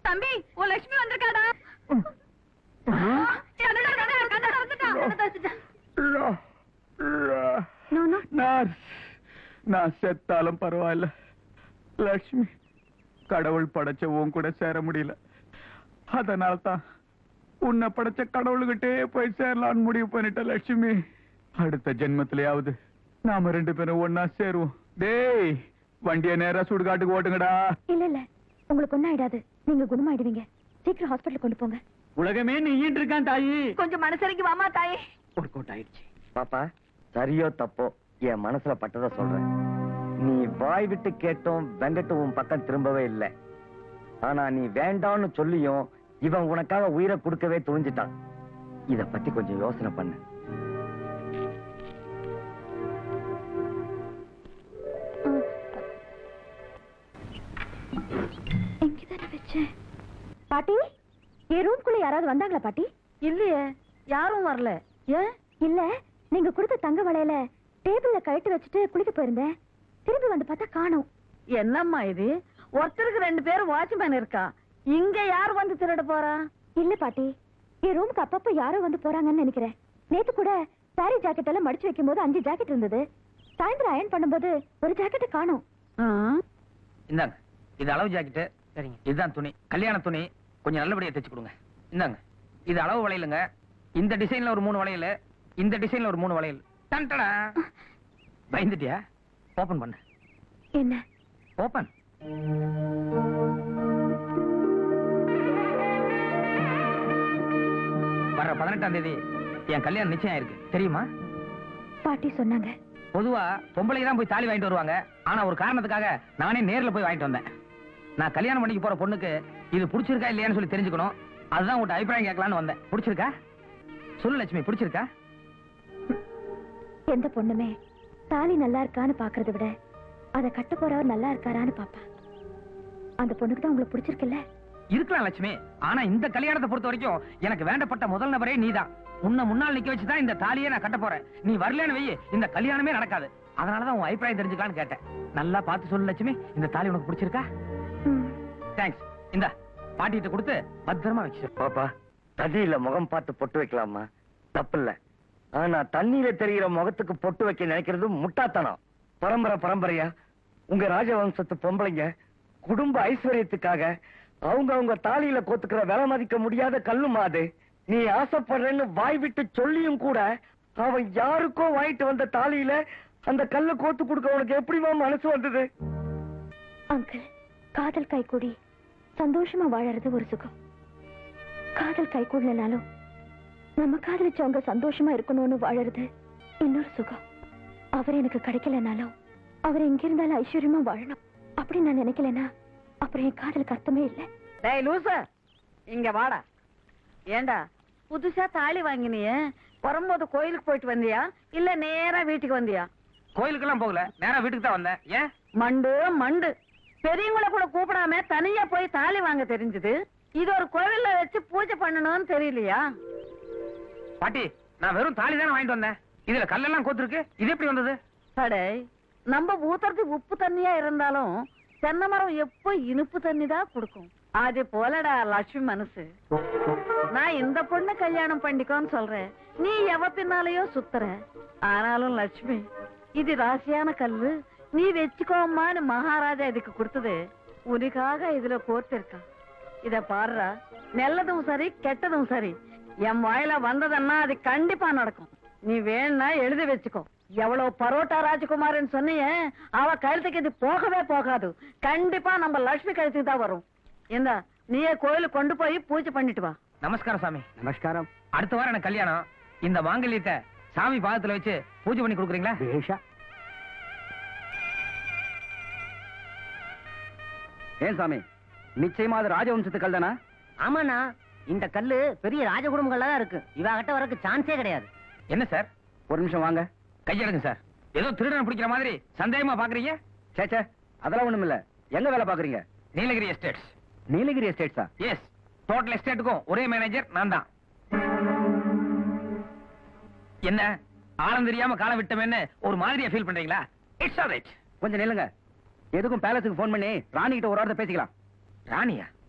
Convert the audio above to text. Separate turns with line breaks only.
தம்பி உன் லட்சுமி வந்திருக்காடா கதடா, கதடா, கதடா வந்துட்டா, கதடா வந்துட்டா.
நோ நோ
நான் நான் செத்தாலும் பரவாயில்ல லக்ஷ்மி கடவுள் படைச்ச உன் கூட சேர முடியல அதனால தான் உன்னை படைச்ச கடவுள்கிட்டே போய் சேரலாம்னு முடிவு பண்ணிட்ட லட்சுமி அடுத்த ஜென்மத்திலேயாவது நாம ரெண்டு பேரும் ஒன்னா சேருவோம் டேய் வண்டிய நேரா சுடுகாட்டுக்கு ஓட்டுங்கடா
இல்ல இல்ல உங்களுக்கு ஒண்ணும் ஆயிடாது நீங்க குணமாயிடுவீங்க சீக்கிரம் ஹாஸ்பிடல் கொண்டு போங்க
உலகமே நீங்கிட்டு இருக்கான் தாயி
கொஞ்சம் மனசரிக்கு வாமா தாயே
ஒர்க் அவுட் ஆயிடுச்சு
பாப்பா சரியோ தப்போ என் மனசுல பட்டதை சொல்றேன் நீ வாய் விட்டு கேட்டும் வெங்கட்டு உன் பக்கம் திரும்பவே இல்லை ஆனா நீ வேண்டாம்னு சொல்லியும் இவன் உனக்காக உயிரை கொடுக்கவே துணிஞ்சிட்டான் இத பத்தி கொஞ்சம் யோசனை பண்ணு
எங்கதானே வச்சேன் பாட்டி என் ரூம்குள்ள யாராவது வந்தாங்களா பாட்டி
இல்லையே யாரும் வரல ஏன்
இல்ல நீங்க கொடுத்த தங்க வளையல டேபிள்ல கழட்டி வச்சுட்டு குளிக்க போயிருந்தேன் திரும்பி வந்து பார்த்தா காணோம்
என்னம்மா இது ஒருத்தருக்கு ரெண்டு பேரும் வாட்ச்மேன் இருக்கா இங்க யார் வந்து திருட போறா
இல்ல பாட்டி என் ரூமுக்கு அப்பப்ப யாரோ வந்து போறாங்கன்னு நினைக்கிறேன் நேத்து கூட சாரி ஜாக்கெட் எல்லாம் மடிச்சு வைக்கும் போது அஞ்சு ஜாக்கெட் இருந்தது சாயந்தரம் அயன் பண்ணும்போது ஒரு ஜாக்கெட்டை காணோம்
இந்தாங்க இது அளவு ஜாக்கெட்டு சரிங்க இதுதான் துணி கல்யாண துணி கொஞ்சம் நல்லபடியா தைச்சு கொடுங்க இந்தாங்க இது அளவு வளையலுங்க இந்த டிசைன்ல ஒரு மூணு வளையல் இந்த டிசைன்ல ஒரு மூணு வளையல் டன்டடா பயந்துட்டியா ஓபன் பண்ணு
என்ன
ஓபன் வர பதினெட்டாம் தேதி என் கல்யாணம் நிச்சயம் இருக்கு தெரியுமா
பாட்டி சொன்னாங்க
பொதுவா பொம்பளை தான் போய் தாலி வாங்கிட்டு வருவாங்க ஆனா ஒரு காரணத்துக்காக நானே நேர்ல போய் வாங்கிட்டு வந்தேன் நான் கல்யாணம் பண்ணிக்க போற பொண்ணுக்கு இது பிடிச்சிருக்கா இல்லையான்னு சொல்லி தெரிஞ்சுக்கணும் அதுதான் உங்கள்ட்ட அபிப்பிராயம் கேட்கலான்னு வந்தேன் பிடிச்சிருக்கா சொல்லு லட்சுமி பிடிச்சிருக்கா
எந்த பொண்ணுமே தாலி நல்லா இருக்கான்னு பாக்குறத விட அத கட்ட போறவர் நல்லா இருக்காரான்னு பாப்பா அந்த பொண்ணுக்கு தான் உங்களுக்கு பிடிச்சிருக்குல்ல
இருக்கலாம் லட்சுமி ஆனா இந்த கல்யாணத்தை பொறுத்த வரைக்கும் எனக்கு வேண்டப்பட்ட முதல் நபரே நீதான் உன்னை முன்னால் நிக்க வச்சு தான் இந்த தாலியே நான் கட்ட போறேன் நீ வரலன்னு வெயி இந்த கல்யாணமே நடக்காது அதனாலதான் உன் அபிப்பிராயம் தெரிஞ்சுக்கலான்னு கேட்டேன் நல்லா பார்த்து சொல்லு லட்சுமி இந்த தாலி உனக்கு பிடிச்சிருக்கா
ம்.
தேங்க்ஸ் இந்த பாட்டிகிட்ட கொடுத்து பத்திரமா வச்சு
பாப்பா தண்ணியில முகம் பார்த்து பொட்டு வைக்கலாமா தப்பில்ல ஆனா தண்ணியில தெரிகிற முகத்துக்கு பொட்டு வைக்க நினைக்கிறது முட்டாத்தனம் பரம்பரை பரம்பரையா உங்க ராஜவம்சத்து பொம்பளைங்க குடும்ப ஐஸ்வர்யத்துக்காக அவங்க அவங்க தாலியில கோத்துக்கிற விலை மதிக்க முடியாத கல்லுமா அது நீ ஆசைப்படுறேன்னு வாய் விட்டு சொல்லியும் கூட அவன் யாருக்கோ வாங்கிட்டு வந்த தாலியில அந்த கல்ல கோத்து கொடுக்க உனக்கு எப்படிமா மனசு வந்தது
அங்கிள் காதல் கைகூடி சந்தோஷமா வாழறது ஒரு சுகம் காதல் கைகூடலனாலும் நம்ம காதலிச்சவங்க சந்தோஷமா இருக்கணும்னு வாழறது இன்னொரு சுகம் அவர் எனக்கு கிடைக்கலனாலும் அவர் எங்க இருந்தாலும் ஐஸ்வர்யமா வாழணும் அப்படி நான் நினைக்கலனா அப்புறம் என் காதலுக்கு அர்த்தமே இல்லை
டேய் லூசா இங்க வாடா ஏண்டா புதுசா தாலி வாங்கினியே வரும்போது கோயிலுக்கு போயிட்டு வந்தியா இல்ல நேரா வீட்டுக்கு வந்தியா
கோயிலுக்கெல்லாம் போகல நேரா வீட்டுக்கு தான் வந்தேன் ஏன்
மண்டு மண்டு பெரியவங்கள கூட கூப்பிடாம தனியா போய் தாலி வாங்க தெரிஞ்சது இது ஒரு கோவில்ல வச்சு பூஜை பண்ணணும்னு தெரியலையா
பாட்டி நான் வெறும் தாலி தானே வாங்கிட்டு வந்தேன் இதுல கல்லெல்லாம் கோத்துருக்கு இது எப்படி வந்தது
அடே நம்ம ஊத்துறது உப்பு தண்ணியா இருந்தாலும் தென்னை மரம் எப்போ இனிப்பு தண்ணி தான் கொடுக்கும் அது போலடா லட்சுமி மனசு நான் இந்த பொண்ணு கல்யாணம் பண்ணிக்கோன்னு சொல்றேன் நீ எவ பின்னாலேயோ சுத்துற ஆனாலும் லட்சுமி இது ராசியான கல்லு நீ வச்சுக்கோம்மான்னு மகாராஜா இதுக்கு கொடுத்தது உனக்காக இதுல கோர்த்திருக்கான் இத பாருடா நல்லதும் சரி கெட்டதும் சரி என் வாயில வந்ததுன்னா அது கண்டிப்பா நடக்கும் நீ வேணா எழுதி வச்சுக்கோ எவ்வளவு பரோட்டா ராஜகுமாரன் சொன்னியே அவ கழுத்துக்கு இது போகவே போகாது கண்டிப்பா நம்ம லட்சுமி கழுத்துக்கு தான் வரும் இந்த நீயே கோயிலுக்கு கொண்டு போய் பூஜை பண்ணிட்டு வா
நமஸ்காரம் சாமி
நமஸ்காரம்
அடுத்த வாரம் எனக்கு கல்யாணம் இந்த மாங்கல்யத்தை சாமி பாதத்துல வச்சு பூஜை பண்ணி கொடுக்குறீங்களா
பேஷா ஏன் சாமி நிச்சயமா அது ராஜவம்சத்து கல் தானா
ஆமாண்ணா இந்த கல்லு பெரிய ராஜகுடும்பங்கள்ல தான் இருக்கு இவகிட்ட வரக்கு சான்ஸே கிடையாது
என்ன சார்
ஒரு நிமிஷம் வாங்க
கையெடுங்க சார் ஏதோ திருடனை பிடிக்கிற மாதிரி சந்தேகமா பாக்குறீங்க
சே சே அதெல்லாம் ஒண்ணும் இல்ல எங்க வேலை பாக்குறீங்க
நீலகிரி எஸ்டேட்ஸ்
நீலகிரி எஸ்டேட்ஸா
எஸ் டோட்டல் எஸ்டேட்டுக்கும் ஒரே மேனேஜர் நான் தான் என்ன ஆழம் தெரியாம காலம் விட்டமேன்னு ஒரு மாதிரியா ஃபீல் பண்றீங்களா இட்ஸ் ஆல் ரைட்
கொஞ்சம் நில்லுங்க எதுக்கும் பேலஸுக்கு ஃபோன் பண்ணி ராணி கிட்ட ஒரு வாரத்தை பேசிக்கலாம்
ராணியா